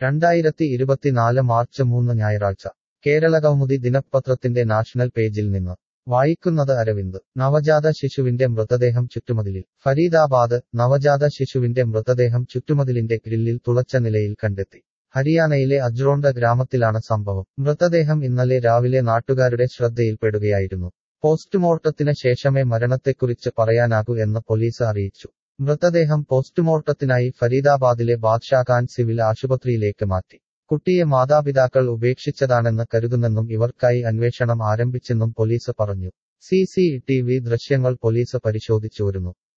രണ്ടായിരത്തി ഇരുപത്തിനാല് മാർച്ച് മൂന്ന് ഞായറാഴ്ച കേരള കൗമുദി ദിനപത്രത്തിന്റെ നാഷണൽ പേജിൽ നിന്ന് വായിക്കുന്നത് അരവിന്ദ് നവജാത ശിശുവിന്റെ മൃതദേഹം ചുറ്റുമതിലിൽ ഫരീദാബാദ് നവജാത ശിശുവിന്റെ മൃതദേഹം ചുറ്റുമതിലിന്റെ ഗ്രില്ലിൽ തുളച്ച നിലയിൽ കണ്ടെത്തി ഹരിയാനയിലെ അജ്റോണ്ട ഗ്രാമത്തിലാണ് സംഭവം മൃതദേഹം ഇന്നലെ രാവിലെ നാട്ടുകാരുടെ ശ്രദ്ധയിൽപ്പെടുകയായിരുന്നു പോസ്റ്റ്മോർട്ടത്തിന് ശേഷമേ മരണത്തെക്കുറിച്ച് പറയാനാകൂ എന്ന് പോലീസ് അറിയിച്ചു മൃതദേഹം പോസ്റ്റ്മോർട്ടത്തിനായി ഫരീദാബാദിലെ ബാദ്ഷാ ഖാൻ സിവിൽ ആശുപത്രിയിലേക്ക് മാറ്റി കുട്ടിയെ മാതാപിതാക്കൾ ഉപേക്ഷിച്ചതാണെന്ന് കരുതുന്നെന്നും ഇവർക്കായി അന്വേഷണം ആരംഭിച്ചെന്നും പോലീസ് പറഞ്ഞു സി സി ടി വി ദൃശ്യങ്ങൾ പോലീസ് പരിശോധിച്ചു വരുന്നു